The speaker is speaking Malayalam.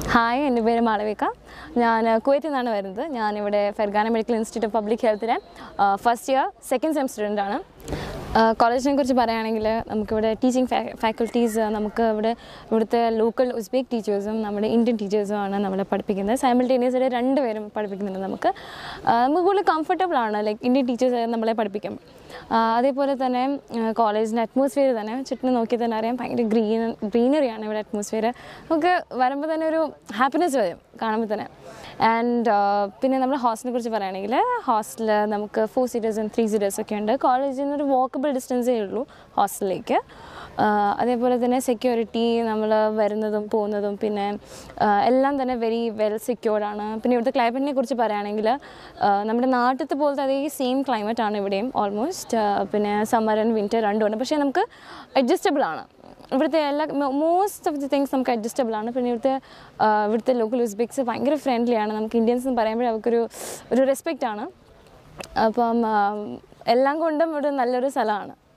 ഹായ് എൻ്റെ പേര് മാളവിക ഞാൻ കുവൈറ്റിൽ നിന്നാണ് വരുന്നത് ഞാനിവിടെ Fergana medical institute of public ഹെൽത്തിലെ first year second sem student ആണ് കോളേജിനെ കുറിച്ച് പറയുകയാണെങ്കിൽ നമുക്കിവിടെ ടീച്ചിങ് ഫാക്കൽറ്റീസ് നമുക്ക് ഇവിടെ ഇവിടുത്തെ ലോക്കൽ ഉസ്ബെക്ക് ടീച്ചേഴ്സും നമ്മുടെ ഇന്ത്യൻ ടീച്ചേഴ്സുമാണ് നമ്മളെ പഠിപ്പിക്കുന്നത് സൈമിൾട്ടേനിയസ് രണ്ടുപേരും പഠിപ്പിക്കുന്നുണ്ട് നമുക്ക് ആ, നമുക്ക് കൂടുതൽ കംഫർട്ടബിൾ ആണ് ലൈക്ക് ഇന്ത്യൻ ടീച്ചേഴ്സ് നമ്മളെ പഠിപ്പിക്കും ആ, അതേപോലെ തന്നെ കോളേജിൻ്റെ അറ്റ്മോസ്ഫിയർ തന്നെ ചുറ്റും നോക്കി തന്നെ അറിയാം ഭയങ്കര ഗ്രീൻ ഗ്രീനറിയാണ് ഇവിടെ അറ്റ്മോസ്ഫിയർ നമുക്ക് വരുമ്പോൾ തന്നെ ഒരു ഹാപ്പിനെസ് വരും കാണുമ്പോൾ തന്നെ ആൻഡ് പിന്നെ നമ്മൾ ഹോസ്റ്റലിനെ കുറിച്ച് പറയുകയാണെങ്കിൽ ഹോസ്റ്റൽ നമുക്ക് ഫോർ സീറ്റേഴ്സും ത്രീ സീറ്റേഴ്സ് ഒക്കെ ഉണ്ട് കോളേജിൽ നിന്ന് ഒരു വാക്കബിൾ ഡിസ്റ്റൻസേ ഉള്ളൂ ഹോസ്റ്റലിലേക്ക് ആഹ് അതേപോലെ തന്നെ സെക്യൂരിറ്റി നമ്മൾ വരുന്നതും പോകുന്നതും പിന്നെ ആഹ് എല്ലാം തന്നെ വെരി വെൽ സെക്യൂർഡ് ആണ് പിന്നെ ഇവിടുത്തെ ക്ലൈമറ്റിനെ കുറിച്ച് പറയുകയാണെങ്കിൽ ആഹ് നമ്മുടെ നാട്ടിലത്തെ പോലത്തെ അതേ സെയിം ക്ലൈമറ്റ് ആണ് ഇവിടെയും ഓൾമോസ്റ്റ് പിന്നെ സമ്മർ ആൻഡ് വിൻ്റർ രണ്ടുമുണ്ട് പക്ഷേ നമുക്ക് അഡ്ജസ്റ്റബിൾ ആണ് ഇവിടുത്തെ എല്ലാ മോസ്റ്റ് ഓഫ് ദി തിങ്സ് നമുക്ക് അഡ്ജസ്റ്റബിൾ ആണ് പിന്നെ ഇവിടുത്തെ ആ, ഇവിടുത്തെ ലോക്കൽ ഉസ്ബെക്സ് ഭയങ്കര ഫ്രണ്ട്ലി ആണ് നമുക്ക് ഇന്ത്യൻസ് എന്ന് പറയുമ്പോൾ അവർക്കൊരു ഒരു റെസ്പെക്റ്റ് ആണ് അപ്പം ആ, എല്ലാം കൊണ്ടും ഇവിടെ നല്ലൊരു സ്ഥലമാണ്